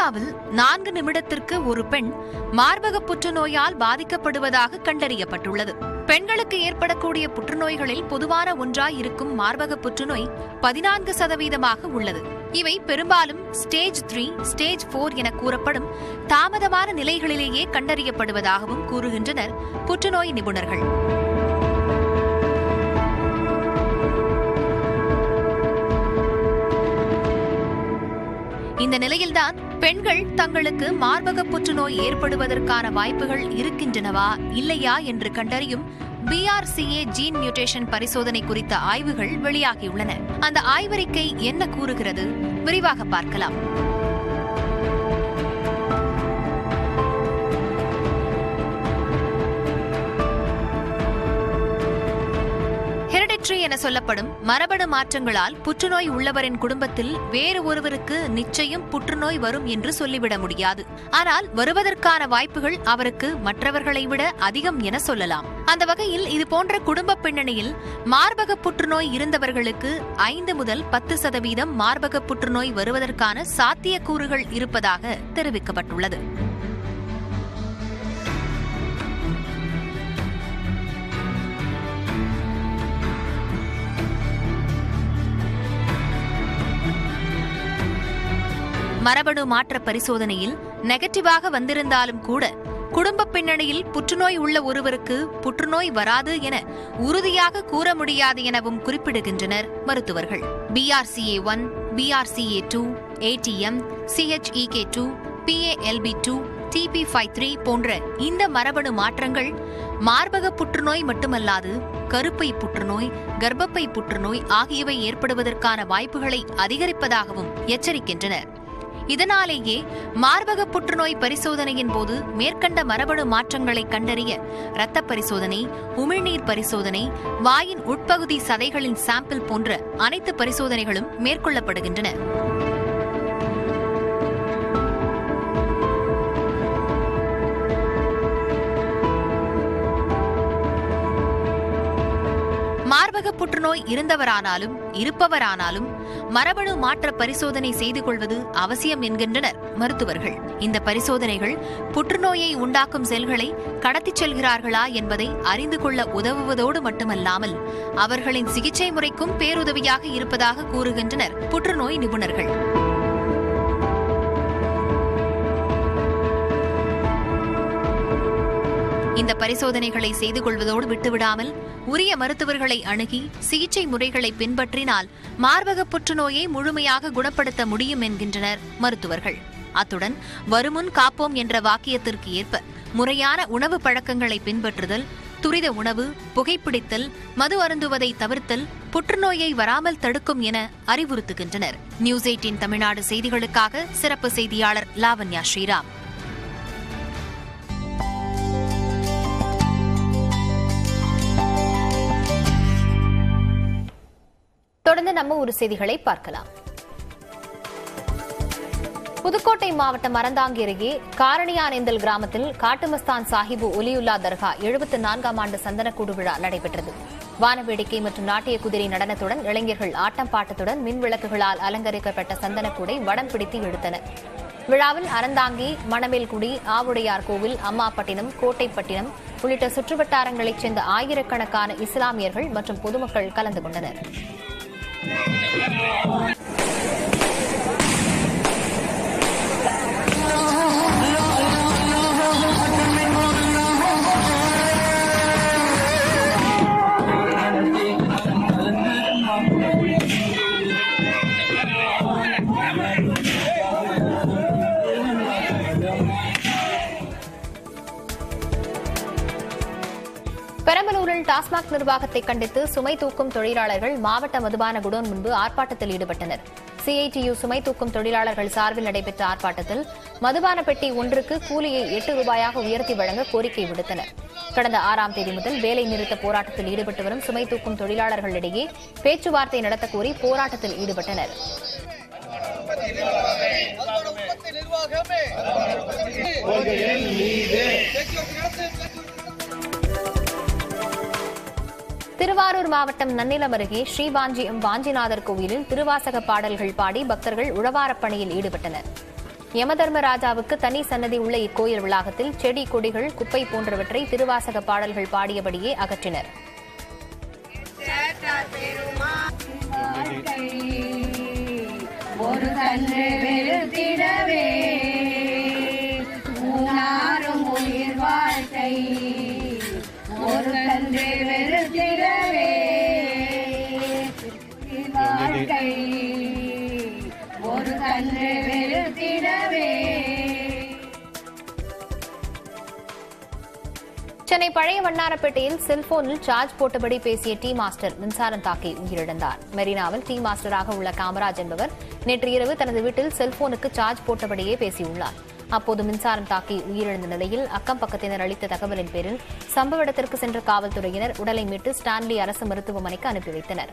இந்தியாவில் நான்கு நிமிடத்திற்கு ஒரு பெண் மார்பக புற்றுநோயால் பாதிக்கப்படுவதாக கண்டறியப்பட்டுள்ளது பெண்களுக்கு ஏற்படக்கூடிய புற்றுநோய்களில் பொதுவான ஒன்றாய் இருக்கும் மார்பக புற்றுநோய் பதினான்கு சதவீதமாக உள்ளது இவை பெரும்பாலும் ஸ்டேஜ் த்ரீ ஸ்டேஜ் போர் என கூறப்படும் தாமதமான நிலைகளிலேயே கண்டறியப்படுவதாகவும் கூறுகின்றனர் புற்றுநோய் நிபுணர்கள் இந்த நிலையில்தான் பெண்கள் தங்களுக்கு மார்பக புற்றுநோய் ஏற்படுவதற்கான வாய்ப்புகள் இருக்கின்றனவா இல்லையா என்று கண்டறியும் பிஆர்சிஏ ஜீன் மியூட்டேஷன் பரிசோதனை குறித்த ஆய்வுகள் வெளியாகியுள்ளன அந்த ஆய்வறிக்கை என்ன கூறுகிறது விரிவாக பார்க்கலாம் ஹெரிடிட்ரி என சொல்லப்படும் மரபணு மாற்றங்களால் புற்றுநோய் உள்ளவரின் குடும்பத்தில் வேறு ஒருவருக்கு நிச்சயம் புற்றுநோய் வரும் என்று சொல்லிவிட முடியாது ஆனால் வருவதற்கான வாய்ப்புகள் அவருக்கு மற்றவர்களை விட அதிகம் என சொல்லலாம் அந்த வகையில் இது போன்ற குடும்ப பின்னணியில் மார்பக புற்றுநோய் இருந்தவர்களுக்கு ஐந்து முதல் பத்து சதவீதம் மார்பக புற்றுநோய் வருவதற்கான சாத்தியக்கூறுகள் இருப்பதாக தெரிவிக்கப்பட்டுள்ளது மரபணு மாற்ற பரிசோதனையில் நெகட்டிவாக வந்திருந்தாலும் கூட குடும்ப பின்னணியில் புற்றுநோய் உள்ள ஒருவருக்கு புற்றுநோய் வராது என உறுதியாக கூற முடியாது எனவும் குறிப்பிடுகின்றனர் மருத்துவர்கள் BRCA one BRCA two ATM CHEK two PALB two TP five three போன்ற இந்த மரபணு மாற்றங்கள் மார்பக புற்றுநோய் மட்டுமல்லாது கருப்பை புற்றுநோய் கர்ப்பப்பை புற்றுநோய் ஆகியவை ஏற்படுவதற்கான வாய்ப்புகளை அதிகரிப்பதாகவும் எச்சரிக்கின்றனர் இதனாலேயே மார்பக புற்றுநோய் பரிசோதனையின் போது மேற்கண்ட மரபணு மாற்றங்களை கண்டறிய இரத்த பரிசோதனை உமிழ்நீர் பரிசோதனை வாயின் உட்பகுதி சதைகளின் சாம்பிள் போன்ற அனைத்து பரிசோதனைகளும் மேற்கொள்ளப்படுகின்றன மார்பக புற்றுநோய் இருந்தவரானாலும் இருப்பவரானாலும் மரபணு மாற்ற பரிசோதனை செய்து கொள்வது அவசியம் என்கின்றனர் மருத்துவர்கள் இந்த பரிசோதனைகள் புற்றுநோயை உண்டாக்கும் செல்களை கடத்திச் செல்கிறார்களா என்பதை அறிந்து கொள்ள உதவுவதோடு மட்டுமல்லாமல் அவர்களின் சிகிச்சை முறைக்கும் பேருதவியாக இருப்பதாக கூறுகின்றனர் புற்றுநோய் நிபுணர்கள் இந்த பரிசோதனைகளை செய்து கொள்வதோடு விட்டுவிடாமல் உரிய மருத்துவர்களை அணுகி சிகிச்சை முறைகளை பின்பற்றினால் மார்பக புற்றுநோயை முழுமையாக குணப்படுத்த முடியும் என்கின்றனர் மருத்துவர்கள் அத்துடன் வருமுன் காப்போம் என்ற வாக்கியத்திற்கு ஏற்ப முறையான உணவு பழக்கங்களை பின்பற்றுதல் துரித உணவு புகைப்பிடித்தல் மது அருந்துவதை தவிர்த்தல் புற்றுநோயை வராமல் தடுக்கும் என அறிவுறுத்துகின்றனர் நியூஸ் எயிட்டின் தமிழ்நாடு செய்திகளுக்காக சிறப்பு செய்தியாளர் லாவண்யா ஸ்ரீராம் தொடர்ந்து நம்ம ஒரு செய்திகளை பார்க்கலாம் புதுக்கோட்டை மாவட்டம் அறந்தாங்கி அருகே காரணியானேந்தல் கிராமத்தில் காட்டுமஸ்தான் சாஹிபு ஒலியுல்லா தர்கா எழுபத்தி நான்காம் ஆண்டு சந்தனக்கூடு விழா நடைபெற்றது வானவேடிக்கை மற்றும் நாட்டிய குதிரை நடனத்துடன் இளைஞர்கள் ஆட்டம் பாட்டத்துடன் மின் விளக்குகளால் அலங்கரிக்கப்பட்ட சந்தனக்கூடை வடம் பிடித்து இழுத்தனர் விழாவில் அறந்தாங்கி மணமேல்குடி ஆவுடையார் கோவில் அம்மாப்பட்டினம் கோட்டைப்பட்டினம் உள்ளிட்ட சுற்றுவட்டாரங்களைச் சேர்ந்த ஆயிரக்கணக்கான இஸ்லாமியர்கள் மற்றும் பொதுமக்கள் கலந்து கொண்டனர் பெரம்பலூரில் டாஸ்மாக் நிர்வாகத்தை கண்டித்து சுமை தூக்கும் தொழிலாளர்கள் மாவட்ட மதுபான குடோன் முன்பு ஆர்ப்பாட்டத்தில் ஈடுபட்டனர் சிஐடியு சுமை தூக்கும் தொழிலாளர்கள் சார்பில் நடைபெற்ற ஆர்ப்பாட்டத்தில் மதுபான பெட்டி ஒன்றுக்கு கூலியை எட்டு ரூபாயாக உயர்த்தி வழங்க கோரிக்கை விடுத்தனர் கடந்த ஆறாம் தேதி முதல் வேலை நிறுத்த போராட்டத்தில் ஈடுபட்டு வரும் சுமை தூக்கும் தொழிலாளர்களிடையே பேச்சுவார்த்தை நடத்த கோரி போராட்டத்தில் ஈடுபட்டனர் திருவாரூர் மாவட்டம் நன்னிலம் அருகே ஸ்ரீவாஞ்சியம் வாஞ்சிநாதர் கோவிலில் திருவாசக பாடல்கள் பாடி பக்தர்கள் உழவாரப் பணியில் ஈடுபட்டனர் யமதர்மராஜாவுக்கு தனி சன்னதி உள்ள இக்கோயில் வளாகத்தில் செடி கொடிகள் குப்பை போன்றவற்றை திருவாசக பாடல்கள் பாடியபடியே அகற்றினர் ஒரு கன்று வெறுத்திடவே ஊனாரும் உயிர் வாழ்க்கை ஒரு கன்று வெறுத்திடவே உயிர் வாழ்க்கை ஒரு கன்று வெறுத்திடவே சென்னை பழைய வண்ணாரப்பேட்டையில் செல்போனில் சார்ஜ் போட்டபடி பேசிய டி மாஸ்டர் மின்சாரம் தாக்கி உயிரிழந்தார் மெரினாவில் டி மாஸ்டராக உள்ள காமராஜ் என்பவர் நேற்று இரவு தனது வீட்டில் செல்போனுக்கு சார்ஜ் போட்டபடியே பேசியுள்ளார் அப்போது மின்சாரம் தாக்கி உயிரிழந்த நிலையில் அக்கம் பக்கத்தினர் அளித்த தகவலின் பேரில் சம்பவ இடத்திற்கு சென்ற காவல்துறையினர் உடலை மீட்டு ஸ்டான்லி அரசு மருத்துவமனைக்கு அனுப்பி வைத்தனர்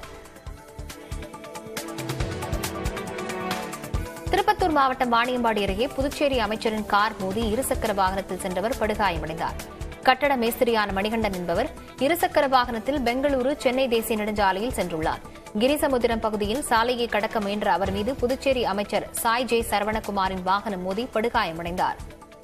திருப்பத்தூர் மாவட்டம் வாணியம்பாடி அருகே புதுச்சேரி அமைச்சரின் கார் மோதி இருசக்கர வாகனத்தில் சென்றவர் படுகாயமடைந்தார் கட்டட மேஸ்திரியான மணிகண்டன் என்பவர் இருசக்கர வாகனத்தில் பெங்களூரு சென்னை தேசிய நெடுஞ்சாலையில் சென்றுள்ளார் கிரிசமுத்திரம் பகுதியில் சாலையை கடக்க முயன்ற அவர் மீது புதுச்சேரி அமைச்சர் சாய் ஜே சரவணகுமாரின் வாகனம் மோதி படுகாயமடைந்தார்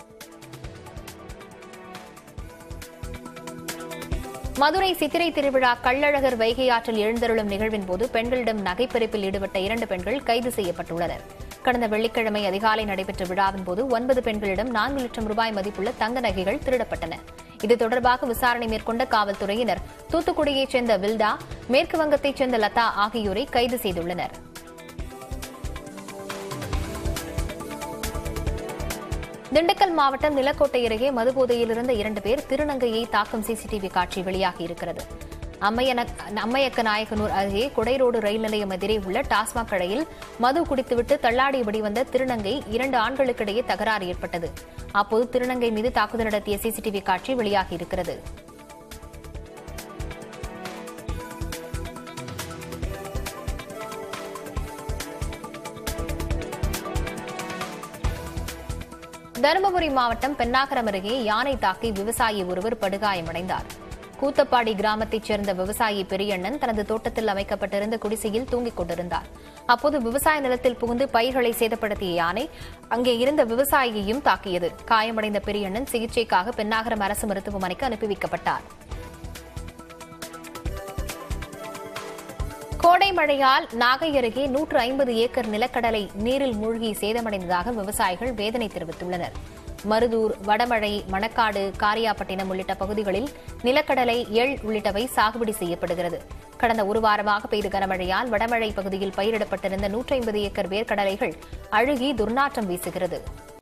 மதுரை சித்திரை திருவிழா கள்ளழகர் வைகை ஆற்றில் எழுந்தருளும் நிகழ்வின் போது பெண்களிடம் நகைப்பறிப்பில் ஈடுபட்ட இரண்டு பெண்கள் கைது செய்யப்பட்டுள்ளனர் கடந்த வெள்ளிக்கிழமை அதிகாலை நடைபெற்ற விழாவின் போது ஒன்பது பெண்களிடம் நான்கு லட்சம் ரூபாய் மதிப்புள்ள தங்க நகைகள் திருடப்பட்டன இது தொடர்பாக விசாரணை மேற்கொண்ட காவல்துறையினர் தூத்துக்குடியைச் சேர்ந்த வில்டா மேற்கு வங்கத்தைச் சேர்ந்த லதா ஆகியோரை கைது செய்துள்ளனர் திண்டுக்கல் மாவட்டம் நிலக்கோட்டை அருகே மதுபோதையில் இருந்த இரண்டு பேர் திருநங்கையை தாக்கும் சிசிடிவி காட்சி வெளியாகி இருக்கிறது அம்மையன அம்மையக்க நாயக்கனூர் அருகே கொடைரோடு ரயில் நிலையம் எதிரே உள்ள டாஸ்மாக் கடையில் மது குடித்துவிட்டு தள்ளாடியபடி வந்த திருநங்கை இரண்டு ஆண்களுக்கிடையே தகராறு ஏற்பட்டது அப்போது திருநங்கை மீது தாக்குதல் நடத்திய சிசிடிவி காட்சி வெளியாகி இருக்கிறது தருமபுரி மாவட்டம் பென்னாகரம் அருகே யானை தாக்கி விவசாயி ஒருவர் படுகாயமடைந்தார் கூத்தப்பாடி கிராமத்தைச் சேர்ந்த விவசாயி பெரியண்ணன் தனது தோட்டத்தில் அமைக்கப்பட்டிருந்த குடிசையில் தூங்கிக் கொண்டிருந்தார் அப்போது விவசாய நிலத்தில் புகுந்து பயிர்களை சேதப்படுத்திய யானை அங்கே இருந்த விவசாயியையும் தாக்கியது காயமடைந்த பெரியண்ணன் சிகிச்சைக்காக பென்னாகரம் அரசு மருத்துவமனைக்கு அனுப்பி வைக்கப்பட்டார் கோடை மழையால் நாகை அருகே நூற்று ஐம்பது ஏக்கர் நிலக்கடலை நீரில் மூழ்கி சேதமடைந்ததாக விவசாயிகள் வேதனை தெரிவித்துள்ளனர் மருதூர் வடமழை மணக்காடு காரியாப்பட்டினம் உள்ளிட்ட பகுதிகளில் நிலக்கடலை எள் உள்ளிட்டவை சாகுபடி செய்யப்படுகிறது கடந்த ஒரு வாரமாக பெய்த கனமழையால் வடமழை பகுதியில் பயிரிடப்பட்டிருந்த நூற்றி ஐம்பது ஏக்கர் வேர்க்கடலைகள் அழுகி துர்நாற்றம் வீசுகிறது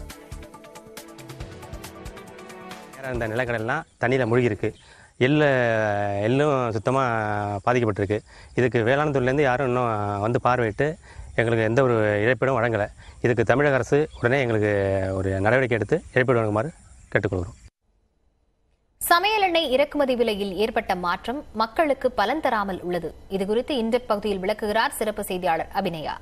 நேரா இந்த நிலக்கடலாம் தண்ணியில் மூழ்கியிருக்கு எள்ள எள்ளும் சுத்தமாக பாதிக்கப்பட்டிருக்கு இதுக்கு வேளாண் துறையிலேருந்து யாரும் இன்னும் வந்து பார்வையிட்டு எங்களுக்கு எந்த ஒரு இழப்பீடும் வழங்கலை இதுக்கு தமிழக அரசு உடனே எங்களுக்கு ஒரு நடவடிக்கை எடுத்து இழப்பீடு வழங்குமாறு கேட்டுக்கொள்கிறோம் சமையல் எண்ணெய் இறக்குமதி விலையில் ஏற்பட்ட மாற்றம் மக்களுக்கு பலன் தராமல் உள்ளது இதுகுறித்து இந்த பகுதியில் விளக்குகிறார் சிறப்பு செய்தியாளர் அபிநயா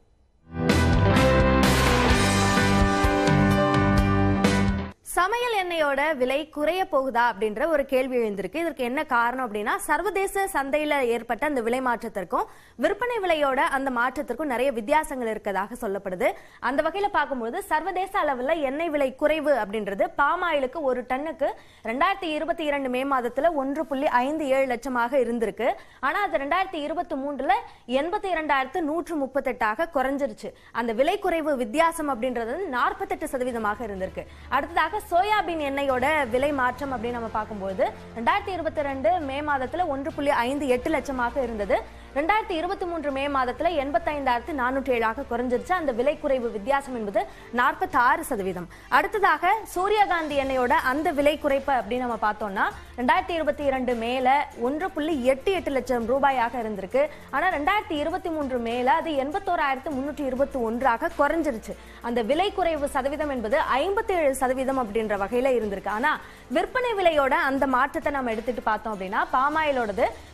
சமையல் எண்ணெயோட விலை குறைய போகுதா அப்படின்ற ஒரு கேள்வி எழுந்திருக்கு இதற்கு என்ன காரணம் அப்படின்னா சர்வதேச சந்தையில ஏற்பட்ட அந்த விலை மாற்றத்திற்கும் விற்பனை விலையோட அந்த மாற்றத்திற்கும் நிறைய வித்தியாசங்கள் இருக்கதாக சொல்லப்படுது அந்த வகையில பார்க்கும்போது சர்வதேச அளவுல எண்ணெய் விலை குறைவு அப்படின்றது பாமாயிலுக்கு ஒரு டன்னுக்கு ரெண்டாயிரத்தி இருபத்தி இரண்டு மே மாதத்துல ஒன்று புள்ளி ஐந்து ஏழு லட்சமாக இருந்திருக்கு ஆனா அது ரெண்டாயிரத்தி இருபத்தி மூன்றுல எண்பத்தி இரண்டாயிரத்து நூற்று முப்பத்தெட்டாக குறைஞ்சிருச்சு அந்த விலை குறைவு வித்தியாசம் அப்படின்றது நாற்பத்தெட்டு சதவீதமாக இருந்திருக்கு அடுத்ததாக சோயாபீன் எண்ணெயோட விலை மாற்றம் அப்படின்னு நம்ம பார்க்கும்போது ரெண்டாயிரத்தி இருபத்தி ரெண்டு மே மாதத்துல ஒன்று புள்ளி ஐந்து எட்டு லட்சமாக இருந்தது ரெண்டாயிரத்தி இருபத்தி மூன்று மே மாதத்துல எண்பத்தைந்தாயிரத்து நானூற்றி ஏழாக குறைஞ்சிருச்சு அந்த விலை குறைவு வித்தியாசம் என்பது நாற்பத்தி ஆறு சதவீதம் அடுத்ததாக சூரியகாந்தி எண்ணெயோட அந்த விலை குறைப்பு அப்படின்னு நம்ம பார்த்தோம்னா ரெண்டாயிரத்தி இருபத்தி இரண்டு மேல ஒன்று புள்ளி எட்டு எட்டு லட்சம் ரூபாயாக இருந்திருக்கு ஆனா ரெண்டாயிரத்தி இருபத்தி மூன்று மேல அது எண்பத்தோராயிரத்து முன்னூற்றி இருபத்தி ஒன்றாக குறைஞ்சிருச்சு அந்த விலை குறைவு சதவீதம் என்பது ஐம்பத்தி ஏழு சதவீதம் அப்படின்ற வகையில இருந்திருக்கு ஆனா விற்பனை விலையோட அந்த மாற்றத்தை நம்ம எடுத்துட்டு பார்த்தோம் அப்படின்னா பாமாயிலோடது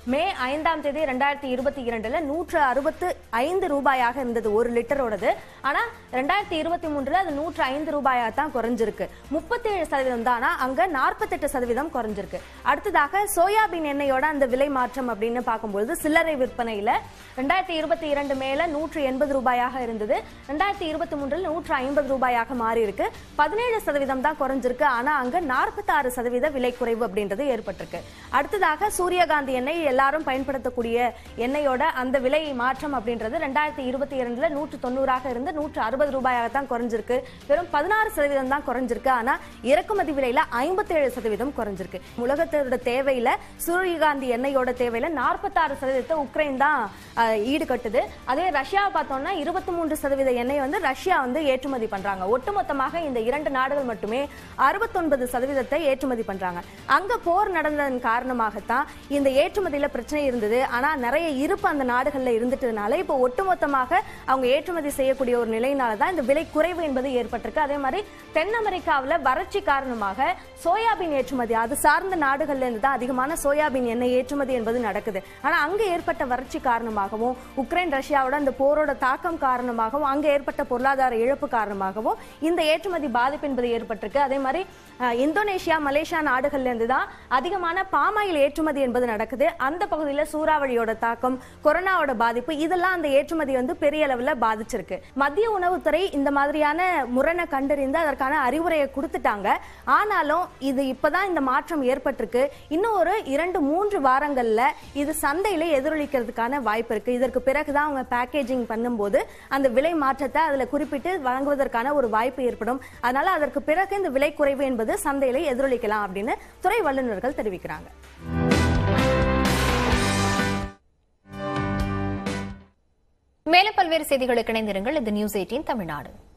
மே ஐந்தாம் தேதி ரெண்டாயிரத்தி இருபத்தி இரண்டுல நூற்று அறுபத்து ஐந்து ரூபாயாக இருந்தது ஒரு லிட்டரோடது ஆனா ரெண்டாயிரத்தி இருபத்தி மூன்றுல அது நூற்று ஐந்து ரூபாயா தான் குறைஞ்சிருக்கு முப்பத்தி ஏழு சதவீதம் தானா அங்க நாற்பத்தெட்டு சதவீதம் குறைஞ்சிருக்கு அடுத்ததாக சோயாபீன் எண்ணெயோட அந்த விலை மாற்றம் அப்படின்னு பார்க்கும்பொழுது சில்லறை விற்பனையில ரெண்டாயிரத்தி இருபத்தி இரண்டு மேல நூற்று எண்பது ரூபாயாக இருந்தது ரெண்டாயிரத்தி இருபத்தி மூன்றில் நூற்று ஐம்பது ரூபாயாக மாறி இருக்கு பதினேழு சதவீதம் தான் குறைஞ்சிருக்கு ஆனா அங்க நாற்பத்தாறு சதவீத விலை குறைவு அப்படின்றது ஏற்பட்டிருக்கு அடுத்ததாக சூரியகாந்தி எண்ணெய் எல்லாரும் பயன்படுத்தக்கூடிய எண்ணெயோட அந்த விலை மாற்றம் அப்படின்றது ரெண்டாயிரத்தி இருபத்தி இரண்டுல நூற்று தொண்ணூறாக இருந்து நூற்று அறுபது ரூபாயாக தான் குறைஞ்சிருக்கு வெறும் பதினாறு சதவீதம் தான் குறைஞ்சிருக்கு ஆனா இறக்குமதி விலையில ஐம்பத்தேழு சதவீதம் குறைஞ்சிருக்கு உலகத்தோட தேவையில சூரியகாந்தி எண்ணெயோட தேவையில நாற்பத்தாறு சதவீதத்தை உக்ரைன் தான் அஹ், ஈடுகட்டுது அதே ரஷ்யாவை பார்த்தோம்னா இருபத்தி மூன்று சதவீத எண்ணெய் வந்து ரஷ்யா வந்து ஏற்றுமதி பண்றாங்க ஒட்டுமொத்தமாக இந்த இரண்டு நாடுகள் மட்டுமே அறுபத்தொன்பது சதவீதத்தை ஏற்றுமதி பண்றாங்க அங்க போர் நடந்ததன் காரணமாகத்தான் இந்த ஏற்றுமதியில பிரச்சனை இருந்தது ஆனா நிறைய இருப்பு அந்த நாடுகள்ல இருந்துட்டதுனால இப்போ ஒட்டுமொத்தமாக அவங்க ஏற்றுமதி செய்யக்கூடிய ஒரு நிலையினால தான் இந்த விலை குறைவு என்பது ஏற்பட்டிருக்கு அதே மாதிரி தென் அமெரிக்காவுல வறட்சி காரணமாக சோயாபீன் ஏற்றுமதி அது சார்ந்த நாடுகள்ல இருந்து தான் அதிகமான சோயாபீன் எண்ணெய் ஏற்றுமதி என்பது நடக்குது ஆனா அங்க ஏற்பட்ட வறட்சி காரணமாகவும் உக்ரைன் ரஷ்யாவோட அந்த போரோட தாக்கம் காரணமாகவும் அங்க ஏற்பட்ட பொருளாதார இழப்பு காரணமாகவும் இந்த ஏற்றுமதி பாதிப்பு என்பது ஏற்பட்டிருக்கு அதே மாதிரி அஹ், இந்தோனேஷியா மலேசியா நாடுகள்ல இருந்து தான் அதிகமான பாமாயில் ஏற்றுமதி என்பது நடக்குது அந்த பகுதியில சூறாவளியோட தாக்கம் கொரோனாவோட பாதிப்பு இதெல்லாம் அந்த ஏற்றுமதி வந்து பெரிய அளவுல பாதிச்சிருக்கு மத்திய உணவுத்துறை இந்த மாதிரியான முரணை கண்டறிந்து அதற்கான அறிவுரையை கொடுத்துட்டாங்க ஆனாலும் இது இப்பதான் இந்த மாற்றம் ஏற்பட்டிருக்கு இன்னும் ஒரு இரண்டு மூன்று வாரங்கள்ல இது சந்தையில எதிரொலிக்கிறதுக்கான வாய்ப்பு இருக்கு இதற்கு பிறகுதான் அவங்க பேக்கேஜிங் பண்ணும்போது அந்த விலை மாற்றத்தை அதுல குறிப்பிட்டு வழங்குவதற்கான ஒரு வாய்ப்பு ஏற்படும் அதனால அதற்கு பிறகு இந்த விலை குறைவு என்பது சந்தையில எதிரொலிக்கலாம் அப்படின்னு துறை வல்லுநர்கள் தெரிவிக்கிறாங்க மேலும் பல்வேறு செய்திகளுக்கு இணைந்திருங்கள் இது நியூஸ் எயிட்டீன் தமிழ்நாடு